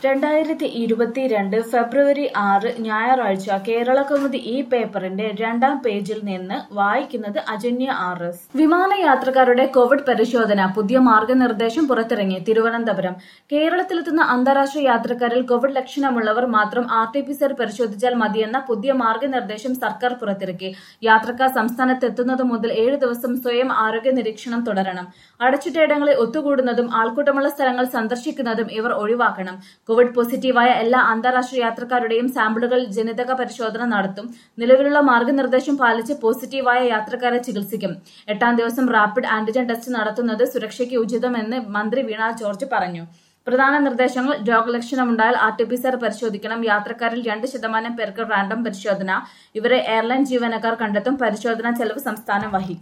രണ്ടായിരത്തി ഇരുപത്തിരണ്ട് ഫെബ്രുവരി ആറ് ഞായറാഴ്ച കേരളകൗമുദി ഈ പേപ്പറിന്റെ രണ്ടാം പേജിൽ നിന്ന് വായിക്കുന്നത് അജന്യ ആർ എസ് വിമാനയാത്രക്കാരുടെ കോവിഡ് പരിശോധന പുതിയ മാർഗനിർദ്ദേശം പുറത്തിറങ്ങി തിരുവനന്തപുരം കേരളത്തിലെത്തുന്ന അന്താരാഷ്ട്ര യാത്രക്കാരിൽ കോവിഡ് ലക്ഷണമുള്ളവർ മാത്രം ആർ ടി പി സിആർ പരിശോധിച്ചാൽ മതിയെന്ന പുതിയ മാർഗനിർദ്ദേശം സർക്കാർ പുറത്തിറക്കി യാത്രക്കാർ സംസ്ഥാനത്ത് എത്തുന്നത് മുതൽ ഏഴ് ദിവസം സ്വയം ആരോഗ്യ നിരീക്ഷണം തുടരണം അടച്ചിട്ടയിടങ്ങളിൽ ഒത്തുകൂടുന്നതും ആൾക്കൂട്ടമുള്ള സ്ഥലങ്ങൾ സന്ദർശിക്കുന്നതും ഇവർ ഒഴിവാക്കണം കോവിഡ് പോസിറ്റീവായ എല്ലാ അന്താരാഷ്ട്ര യാത്രക്കാരുടെയും സാമ്പിളുകൾ ജനിതക പരിശോധന നടത്തും നിലവിലുള്ള മാർഗനിർദ്ദേശം പാലിച്ച് പോസിറ്റീവായ യാത്രക്കാരെ ചികിത്സിക്കും എട്ടാം ദിവസം റാപ്പിഡ് ആന്റിജൻ ടെസ്റ്റ് നടത്തുന്നത് സുരക്ഷയ്ക്ക് ഉചിതമെന്ന് മന്ത്രി വീണ ജോർജ് പറഞ്ഞു പ്രധാന നിർദ്ദേശങ്ങൾ രോഗലക്ഷണമുണ്ടായാൽ ആർ ടി പി സിആർ പരിശോധിക്കണം യാത്രക്കാരിൽ രണ്ട് ശതമാനം പേർക്ക് റാൻഡം പരിശോധന ഇവരെ എയർലൈൻ ജീവനക്കാർ കണ്ടെത്തും പരിശോധനാ ചെലവ് സംസ്ഥാനം വഹിക്കും